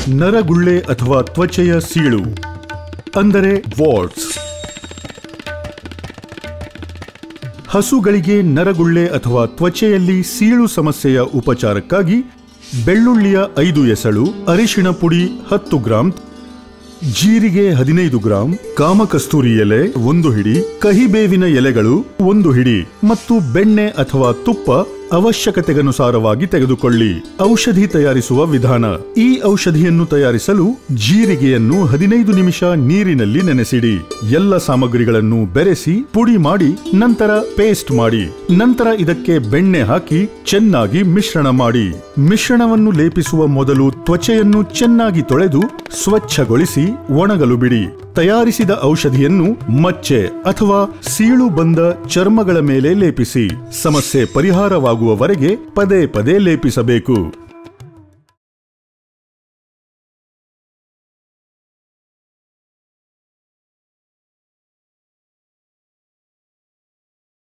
ನರಗುಳ್ಳೆ ಅಥವಾ ತ್ವಚೆಯ ಸೀಳು ಅಂದರೆ ವಾರ್ಡ್ಸ್ ಹಸುಗಳಿಗೆ ನರಗುಳ್ಳೆ ಅಥವಾ ತ್ವಚೆಯಲ್ಲಿ ಸೀಳು ಸಮಸ್ಯೆಯ ಉಪಚಾರಕ್ಕಾಗಿ ಬೆಳ್ಳುಳ್ಳಿಯ ಐದು ಎಸಳು ಅರಿಶಿಣ ಪುಡಿ ಹತ್ತು ಗ್ರಾಂ ಜೀರಿಗೆ ಹದಿನೈದು ಗ್ರಾಂ ಕಾಮಕಸ್ತೂರಿ ಎಲೆ ಒಂದು ಹಿಡಿ ಕಹಿಬೇವಿನ ಎಲೆಗಳು ಒಂದು ಹಿಡಿ ಮತ್ತು ಬೆಣ್ಣೆ ಅಥವಾ ತುಪ್ಪ ಅವಶ್ಯಕತೆಗನುಸಾರವಾಗಿ ತೆಗೆದುಕೊಳ್ಳಿ ಔಷಧಿ ತಯಾರಿಸುವ ವಿಧಾನ ಈ ಔಷಧಿಯನ್ನು ತಯಾರಿಸಲು ಜೀರಿಗೆಯನ್ನು ಹದಿನೈದು ನಿಮಿಷ ನೀರಿನಲ್ಲಿ ನೆನೆಸಿಡಿ ಎಲ್ಲ ಸಾಮಗ್ರಿಗಳನ್ನು ಬೆರೆಸಿ ಪುಡಿ ಮಾಡಿ ನಂತರ ಪೇಸ್ಟ್ ಮಾಡಿ ನಂತರ ಇದಕ್ಕೆ ಬೆಣ್ಣೆ ಹಾಕಿ ಚೆನ್ನಾಗಿ ಮಿಶ್ರಣ ಮಾಡಿ ಮಿಶ್ರಣವನ್ನು ಲೇಪಿಸುವ ಮೊದಲು ತ್ವಚೆಯನ್ನು ಚೆನ್ನಾಗಿ ತೊಳೆದು ಸ್ವಚ್ಛಗೊಳಿಸಿ ಒಣಗಲು ಬಿಡಿ ತಯಾರಿಸಿದ ಔಷಧಿಯನ್ನು ಮಚ್ಚೆ ಅಥವಾ ಸೀಳು ಬಂದ ಚರ್ಮಗಳ ಮೇಲೆ ಲೇಪಿಸಿ ಸಮಸ್ಯೆ ಪರಿಹಾರವಾಗುವವರೆಗೆ ಪದೇ ಪದೇ ಲೇಪಿಸಬೇಕು